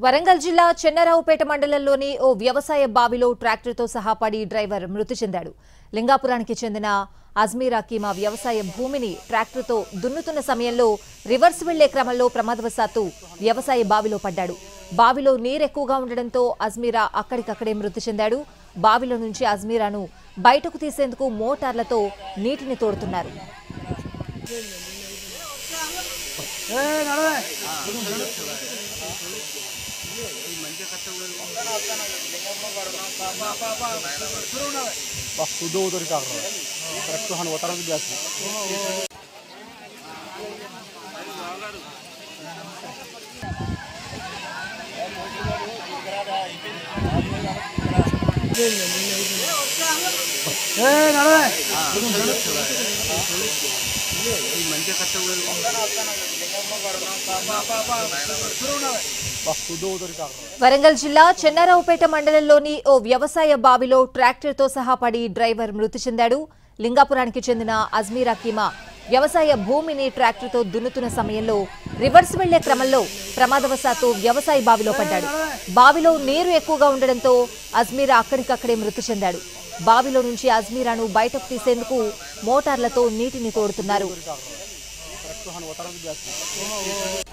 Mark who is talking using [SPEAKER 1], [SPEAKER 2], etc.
[SPEAKER 1] వరంగల్ జిల్లా చెన్నరావుపేట మండలంలోని ఓ వ్యవసాయ బావిలో ట్రాక్టర్తో సహా పడి డ్రైవర్ మృతి చెందాడు లింగాపురానికి చెందిన అజ్మీర్ అకీమా వ్యవసాయ భూమిని ట్రాక్టర్తో దున్నుతున్న సమయంలో రివర్స్ వెళ్లే క్రమంలో ప్రమాదవశాత్తు వ్యవసాయ బావిలో పడ్డాడు బావిలో నీరెక్కువగా ఉండడంతో అజ్మీరా అక్కడికక్కడే మృతి చెందాడు బావిలో నుంచి అజ్మీరాను బయటకు తీసేందుకు మోటార్లతో నీటిని తోడుతున్నారు
[SPEAKER 2] बस उधर उधर कर रहा है करेक्ट हन वतारा भी जासी बस उधर उधर कर रहा है
[SPEAKER 1] వరంగల్ జిల్లా చెన్నారావుపేట మండలంలోని ఓ వ్యవసాయ బావిలో ట్రాక్టర్తో సహా పడి డ్రైవర్ మృతి చెందాడు లింగాపురానికి చెందిన అజ్మీర్ అకీమా వ్యవసాయ భూమిని ట్రాక్టర్తో దున్నుతున్న సమయంలో రివర్స్ వెళ్లే క్రమంలో ప్రమాదవశాత్తు వ్యవసాయ బావిలో పడ్డాడు బావిలో నీరు ఎక్కువగా ఉండడంతో అజ్మీరా అక్కడికక్కడే మృతి చెందాడు బావిలో నుంచి అజ్మీరాను బయటకు తీసేందుకు మోటార్లతో నీటిని తోడుతున్నారు
[SPEAKER 2] करेक्ट हन वतारा भी जासी